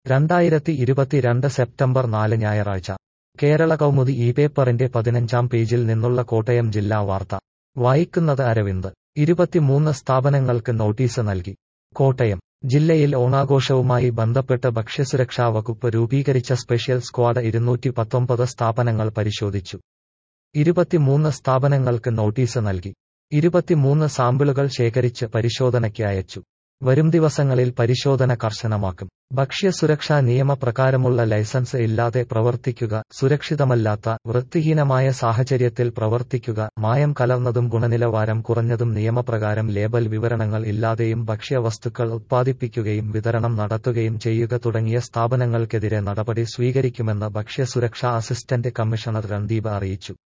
രണ്ടായിരത്തി ഇരുപത്തിരണ്ട് സെപ്റ്റംബർ നാല് ഞായറാഴ്ച കേരള കൗമുദി ഈ പേപ്പറിന്റെ പതിനഞ്ചാം പേജിൽ നിന്നുള്ള കോട്ടയം ജില്ലാ വാർത്ത വായിക്കുന്നത് അരവിന്ദ് ഇരുപത്തിമൂന്ന് സ്ഥാപനങ്ങൾക്ക് നോട്ടീസ് നൽകി കോട്ടയം ജില്ലയിൽ ഓണാഘോഷവുമായി ബന്ധപ്പെട്ട് ഭക്ഷ്യസുരക്ഷാ വകുപ്പ് രൂപീകരിച്ച സ്പെഷ്യൽ സ്ക്വാഡ് ഇരുന്നൂറ്റി പത്തൊമ്പത് സ്ഥാപനങ്ങൾ പരിശോധിച്ചു ഇരുപത്തിമൂന്ന് സ്ഥാപനങ്ങൾക്ക് നോട്ടീസ് നൽകി ഇരുപത്തിമൂന്ന് സാമ്പിളുകൾ ശേഖരിച്ച് പരിശോധനയ്ക്ക് അയച്ചു വരും ദിവസങ്ങളിൽ പരിശോധന കർശനമാക്കും ഭക്ഷ്യസുരക്ഷാ നിയമപ്രകാരമുള്ള ലൈസൻസ് ഇല്ലാതെ പ്രവർത്തിക്കുക സുരക്ഷിതമല്ലാത്ത വൃത്തിഹീനമായ സാഹചര്യത്തിൽ പ്രവർത്തിക്കുക മായം കലർന്നതും ഗുണനിലവാരം കുറഞ്ഞതും നിയമപ്രകാരം ലേബൽ വിവരണങ്ങൾ ഇല്ലാതെയും ഭക്ഷ്യവസ്തുക്കൾ ഉത്പാദിപ്പിക്കുകയും വിതരണം നടത്തുകയും ചെയ്യുക തുടങ്ങിയ സ്ഥാപനങ്ങൾക്കെതിരെ നടപടി സ്വീകരിക്കുമെന്ന് ഭക്ഷ്യസുരക്ഷാ അസിസ്റ്റന്റ് കമ്മീഷണർ രൺദീപ് അറിയിച്ചു